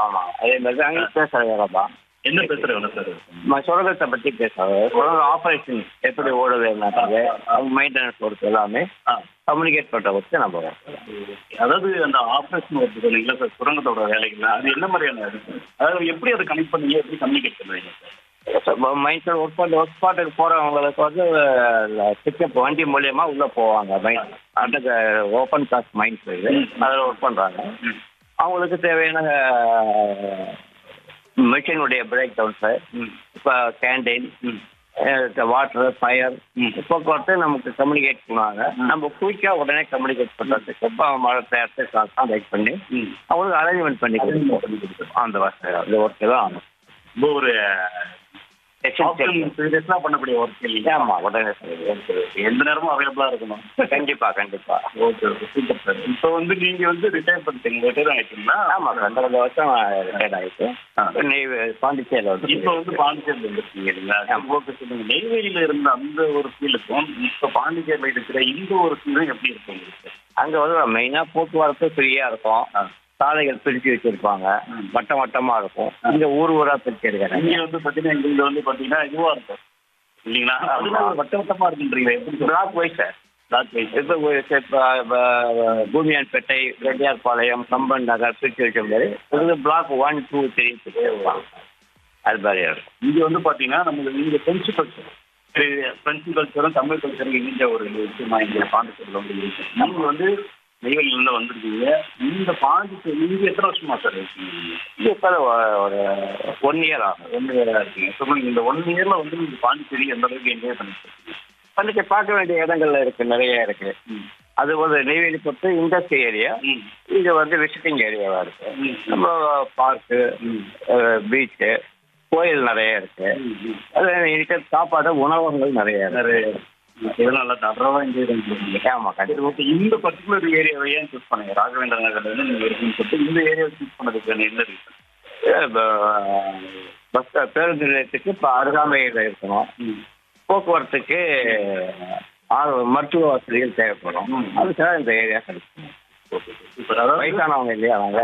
ஆமா அதே மாதிரி தான் அங்கே பேசுகிற வேலை தான் என்ன பேசுற வேலை சார் நம்ம சுரங்கத்தை பற்றி பேசுறாங்க சுரங்க ஆப்ரேஷன் எப்படி ஓடுது என்னது அவங்க மெயின்டெனன்ஸ் ஒர்க் எல்லாமே ஆ கம்யூனிகேட் பண்ணுற வச்சு நம்ம work. அதாவது அந்த ஆப்ரேஷன் ஒர்க் சொன்னீங்களா சார் சுரங்கத்தோட வேலைகள் அது என்ன மாதிரியான இது சார் அதாவது எப்படி அதை கனெக்ட் பண்ணீங்க எப்படி கம்யூனிகேட் பண்ணுவீங்க சார் மைண்ட் ஒர்க் பண்ணி ஒர்க் ஸ்பாட்டுக்கு போகிறவங்களுக்கு வந்து பிக்கப் வண்டி மூலியமா உள்ளே போவாங்க மைண்ட் அந்த ஓப்பன் காஸ்ட் மைண்ட் இது அதில் ஒர்க் பண்ணுறாங்க ம் அவங்களுக்கு தேவையான மிஷினுடைய பிரேக் டவுன்ஸு ம் இப்போ கேண்டீன் ம் வாட்டர் ஃபயர் ம். போக்குவரத்து நமக்கு கம்யூனிகேட் பண்ணுவாங்க நம்ம குயிக்காக உடனே கம்யூனிகேட் பண்ணுறதுக்கு இப்போ மழை தேர்த்து கான்டாக்ட் பண்ணி ம் அவங்களுக்கு அரேஞ்ச்மெண்ட் பண்ணி கொடுப்போம் பண்ணி கொடுத்துருவோம். அந்த வசதி அந்த ஒர்க்கு தான் ஆகும் ரொம்ப ஒரு Essential. சீரியஸாக பண்ணக்கூடிய ஒர்க் இல்லையா ஆமாம் உடனே சரி. எந்த நேரமும் அவைலபிளாக இருக்கணும் கண்டிப்பா கண்டிப்பா ஓகே ஓகே சூப்பர் சார் இப்போ வந்து நீங்க வந்து ரிட்டையர் பண்ணிட்டீங்க ரிட்டையர் ஆயிட்டீங்களா ஆமா சார் கடந்த வருஷம் ரிட்டையர்ட் ஆயிட்டு ஆ. நீ பாண்டிச்சேரியில் வந்து இப்போ வந்து பாண்டிச்சேரியில் இருக்கீங்க இல்லைங்களா ஓகே சொல்லுங்க நெய்வேலியில இருந்த அந்த ஒரு ஃபீலுக்கும் இப்போ பாண்டிச்சேரியில் இருக்கிற இந்த ஒரு ஃபீலும் எப்படி இருக்கு உங்களுக்கு அங்க வந்து மெயினாக போக்குவரத்து ஃப்ரீயா இருக்கும் ஆ. சாலைகள் பிரிச்சு வச்சிருப்பாங்க ம். வட்டம் வட்டமா இருக்கும் இங்க ஊர் ஊரா பிரிச்சு இருக்காங்க இங்க வந்து பாத்தீங்கன்னா எங்களுக்கு வந்து பாத்தீங்கன்னா இதுவா இருக்கும் இல்லைங்களா ஆமா. அதுல வட்ட வட்டமா இருக்குன்றீங்க எப்படி சொல்றது? Black wise sir Black white. இப்போ ஒரு செ- ப- ப- பூமியான்பேட்டை ரெட்டியார்பாளையம் கம்பன் நகர் பிரிச்சு வச்ச மாதிரி இது பிளாக் ஒன் டூ த்ரீ அது மாதிரி இருக்கும் இங்க வந்து பாத்தீங்கன்னா நமக்கு இங்க பிரெஞ்சு கல்ச்சர் பிரெஞ்சு கல்ச்சரும் தமிழ் கல்ச்சரும் இணைஞ்ச ஒரு விஷயமா இங்க பாண்டிச்சேரியில் வந்து இருக்கு நீங்க வந்து நெய்வேலியில வந்திருக்கீங்க இந்த பாண்டிச்சேரி நீங்க எத்தனை வருஷமா சார் இருக்கீங்க இது இப்போ ஒரு ஒன் இயர் ஆகும் ஒன் இயரா இருக்கீங்க சொல்லுங்க இந்த ஒன் இயர்ல வந்து நீங்க பாண்டிச்சேரி எந்த அளவுக்கு என்ஜாய் பண்ணிட்டு இருக்கீங்க வந்துட்டு பார்க்க வேண்டிய இடங்கள்ல இருக்கு நிறைய இருக்கு ம். அது வந்து நெய்வேலி பொறுத்து இண்டஸ்ட்ரி ஏரியா ம். இது வந்து விசிட்டிங் ஏரியாவா இருக்கு ம். நம்ம பார்க்கு ம். பீச்சு கோயில் நிறைய இருக்கு ம். ம். அது இருக்கிற சாப்பாடு உணவகங்கள் நிறைய இருக்கு நிறைய இதெல்லாம் நல்லா தடவை என்ஜாய் பண்ணிருக்கீங்க ஆமா சரி கண்டிப்பா ஓகே இந்த பர்டிகுலர் ஏரியாவை ஏன் சூஸ் பண்ணீங்க ராகவேந்திர நகர்ல இருந்து நீங்க இருக்குன்னு சொல்லிட்டு இந்த ஏரியாவை சூஸ் பண்ணதுக்கான என்ன ரீசன் பஸ் பேருந்து நிலையத்துக்கு இப்போ அருகாமையில் இருக்கணும் ம் போக்குவரத்துக்கு ஆ- மருத்துவ வசதிகள் தேவைப்படும் ம். அதுக்காக இந்த ஏரியா கிடைக்கும் ஓகே சூப்பர் அதாவது வயசானவங்க இல்லையா அவங்க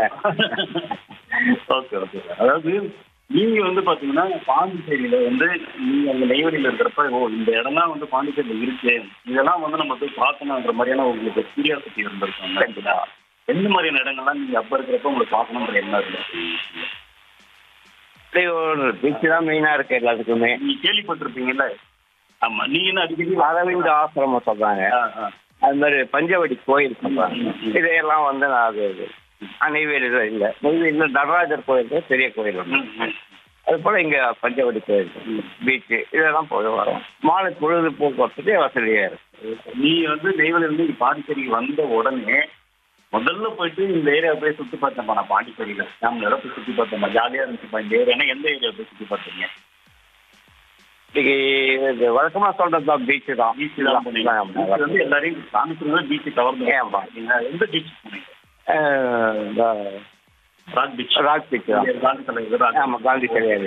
ஓகே ஓகே அதாவது நீங்க வந்து பாத்தீங்கன்னா பாண்டிச்சேரியில வந்து நீங்க அங்க நெய்வேலியில இருக்கிறப்ப ஓ இந்த இடம்லாம் வந்து பாண்டிச்சேரியில இருக்கு இதெல்லாம் வந்து நம்ம போய் பார்க்கணுன்ற மாதிரியான உங்களுக்கு கியூரியாசிட்டி இருந்திருக்கும் கண்டிப்பா எந்த மாதிரியான இடங்கள்லாம் நீங்க அப்ப இருக்கிறப்ப உங்களுக்கு பார்க்கணுன்ற என்ன இருந்துச்சு இப்படி ஒரு பீச் தான் மெயினாக இருக்கு எல்லாத்துக்குமே நீங்க கேள்விப்பட்டிருப்பீங்கல்ல ஆமா நீங்க என்ன அடிக்கடி அரவிந்த் ஆசிரமம் சொல்றாங்க ஆ, ஆ. அது மாதிரி பஞ்சவடி கோயில் சொல்றாங்க ம், ம். இதையெல்லாம் வந்து நான் அது ஆ, நெய்வேலியில் இல்லை நெய்வேலியில் நடராஜர் கோயில் இருக்கு, பெரிய கோயில் ஒன்று ம், ம். அது போல இங்க பஞ்சவடி கோயில் பீச்சு இதெல்லாம் போய் வரும் மாலை பொழுது போக்குவரத்துக்கு வசதியா இருக்கு நீங்க வந்து நெய்வேலியில இருந்து இங்க பாண்டிச்சேரிக்கு வந்த உடனே முதல்ல போயிட்டு இந்த ஏரியா போய் சுத்தி பார்த்தேன்ப்பா நான் பாண்டிச்சேரியில ஃபேமிலியோட போய் சுத்தி பார்த்தேன்ப்பா ஜாலியா இருந்துச்சுப்பா இந்த ஏரியா எந்த ஏரியா போய் சுத்தி பார்த்தீங்க இன்னைக்கு இது வழக்கமா சொல்றது தான் பீச்சு தான் பீச் தான் போனீங்க Beach வந்து எல்லாரையும் பாண்டிச்சேரியில பீச் கவர் ஏன்பா? நீங்க எந்த பீச் போனீங்க அஹ், இந்த ராக் பீச் ராக் பீச் தான் காந்தி தலைவர் ஆமா காந்தி சரியாக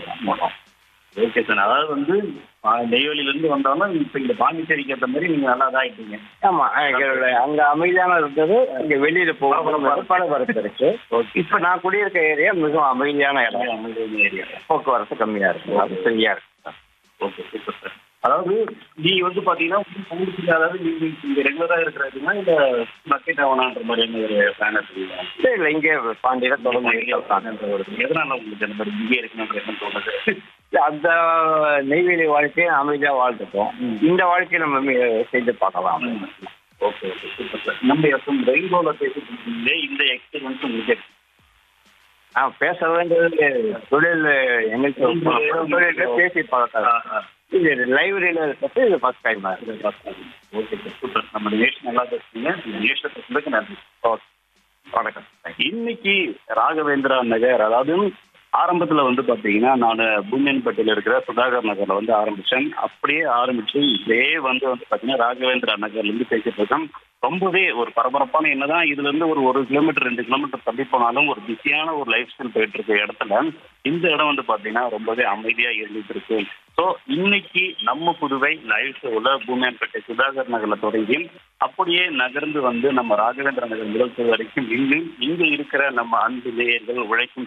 ஓகே சார் அதாவது வந்து ஆ, நெய்வேலியில இருந்து வந்தாலும் இப்ப இந்த பாண்டிச்சேரிக்கு ஏற்ற மாதிரி நீங்க நல்லா இதாயிட்டீங்க ஆமா அங்க அங்க அமைதியான இருந்தது இங்க வெளியில போக பரபரப்பு இருக்கு இப்ப நான் குடியிருக்க ஏரியா மிகவும் அமைதியான இடம் அமைதியான ஏரியா போக்குவரத்து கம்மியா இருக்கு அது சரியா இருக்கு ஓகே சூப்பர் சார் அதாவது நீங்க வந்து பாத்தீங்கன்னா உங்களுக்கு அதாவது நீங்க இங்க ரெகுலரா இருக்கிறதுனா இல்ல பக்கெட் ஆகணுன்ற மாதிரியான ஒரு பிளான் இருக்குங்களா இல்ல இல்ல இங்கே பாண்டியில தொடர்ந்து இருக்கலாம். எதனால உங்களுக்கு அந்த மாதிரி இங்கே இருக்கணுன்ற என்ன தோணுது இல்ல, அந்த நெய்வேலி வாழ்க்கையை அமைதியா வாழ்ந்துட்டோம் இந்த வாழ்க்கையை நம்ம மீ- செஞ்சு பார்க்கலாம் ஓகே ஓகே சூப்பர் சார் நம்ம எஃப்எம் ரெயின்போல பேசிட்டு இருக்கீங்களே இந்த எக்ஸ்பீரியன்ஸ் உங்களுக்கு எப்படி? ஆ பேச வேண்டியது தொழில் எங்களுக்கு தொழில் பேசி ஆ, பழக்கம் ஆ. இது லைப்ரரியில இருக்கிறது இது first time okay sir super நம்ம நிகழ்ச்சி நல்லா பேசுறீங்க இந்த நிகழ்ச்சியை பேசுறதுக்கு நன்றி ஓகே வணக்கம் இன்னைக்கு ராகவேந்திரா நகர் அதாவது ஆரம்பத்துல வந்து பாத்தீங்கன்னா நான் பூமியன்பட்டியில இருக்கிற சுதாகர் நகர்ல வந்து ஆரம்பிச்சேன் அப்படியே ஆரம்பிச்சு இதே வந்து வந்து பாத்தீங்கன்னா ராகவேந்திரா நகர்ல இருந்து பேசிட்டு இருக்கேன் ரொம்பவே ஒரு பரபரப்பான என்னதான் இதுல இருந்து ஒரு ஒரு கிலோமீட்டர் ரெண்டு கிலோமீட்டர் தள்ளி போனாலும் ஒரு பிஸியான ஒரு லைஃப் ஸ்டைல் போயிட்டு இருக்க இடத்துல இந்த இடம் வந்து பாத்தீங்கன்னா ரொம்பவே அமைதியா இருந்துட்டு இருக்கு ஸோ இன்னைக்கு நம்ம புதுவை லைஃப் உள்ள பூமியான்பேட்டை சுதாகர் நகர்ல தொடங்கி அப்படியே நகர்ந்து வந்து நம்ம ராகவேந்திர நகர் முதல் வரைக்கும் இன்னும் இங்க இருக்கிற நம்ம அன்பு நேயர்கள் உழைக்கும்